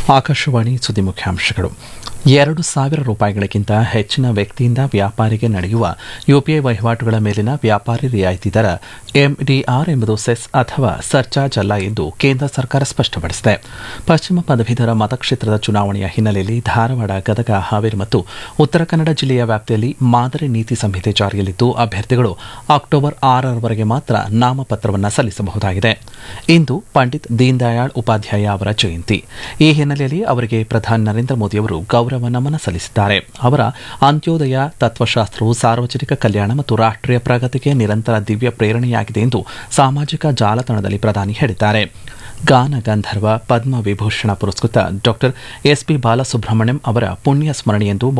ಆಕಾಶವಾಣಿ ಸುದ್ದಿ ಮುಖ್ಯಾಂಶಗಳು ಎರಡು ಸಾವಿರ ರೂಪಾಯಿಗಳಿಗಿಂತ ಹೆಚ್ಚಿನ ವ್ಯಕ್ತಿಯಿಂದ ವ್ಯಾಪಾರಿಗೆ ನಡೆಯುವ ಯುಪಿಐ ವಹಿವಾಟುಗಳ ಮೇಲಿನ ವ್ಯಾಪಾರಿ ರಿಯಾಯಿತಿ ದರ ಎಂಡಿಆರ್ ಎಂಬುದು ಸೆಸ್ ಅಥವಾ ಸರ್ಚಾರ್ಜ್ ಅಲ್ಲ ಎಂದು ಕೇಂದ್ರ ಸರ್ಕಾರ ಸ್ಪಷ್ಟಪಡಿಸಿದೆ ಪಶ್ಚಿಮ ಪದವೀಧರ ಮತಕ್ಷೇತ್ರದ ಚುನಾವಣೆಯ ಹಿನ್ನೆಲೆಯಲ್ಲಿ ಧಾರವಾಡ ಗದಗ ಹಾವೇರಿ ಮತ್ತು ಉತ್ತರ ಕನ್ನಡ ಜಿಲ್ಲೆಯ ವ್ಯಾಪ್ತಿಯಲ್ಲಿ ಮಾದರಿ ನೀತಿ ಸಂಹಿತೆ ಜಾರಿಯಲ್ಲಿದ್ದು ಅಭ್ಯರ್ಥಿಗಳು ಅಕ್ಟೋಬರ್ ಆರರವರೆಗೆ ಮಾತ್ರ ನಾಮಪತ್ರವನ್ನು ಸಲ್ಲಿಸಬಹುದಾಗಿದೆ ಇಂದು ಪಂಡಿತ್ ದೀನ್ ದಯಾಳ್ ಉಪಾಧ್ಯಾಯ ಅವರ ಜಯಂತಿ ಈ ಹಿನ್ನೆಲೆಯಲ್ಲಿ ಅವರಿಗೆ ಪ್ರಧಾನಿ ನರೇಂದ್ರ ಮೋದಿಯವರು ಗೌರವ ನಮನ ಸಲ್ಲಿಸಿದ್ದಾರೆ ಅವರ ಅಂತ್ಯೋದಯ ತತ್ವಶಾಸ್ತ್ರವು ಸಾರ್ವಜನಿಕ ಕಲ್ಯಾಣ ಮತ್ತು ರಾಷ್ಟೀಯ ಪ್ರಗತಿಗೆ ನಿರಂತರ ದಿವ್ಯ ಪ್ರೇರಣೆಯಾಗಿದೆ ಎಂದು ಸಾಮಾಜಿಕ ಜಾಲತಾಣದಲ್ಲಿ ಪ್ರಧಾನಿ ಹೇಳಿದ್ದಾರೆ ಗಾನ ಗಂಧರ್ವ ಪದ್ಮ ವಿಭೂಷಣ ಪುರಸ್ಕೃತ ಡಾಕ್ಟರ್ ಎಸ್ಪಿ ಬಾಲಸುಬ್ರಹ್ಮಣ್ಯಂ ಅವರ ಪುಣ್ಯ ಸ್ಮರಣೆಯಂದು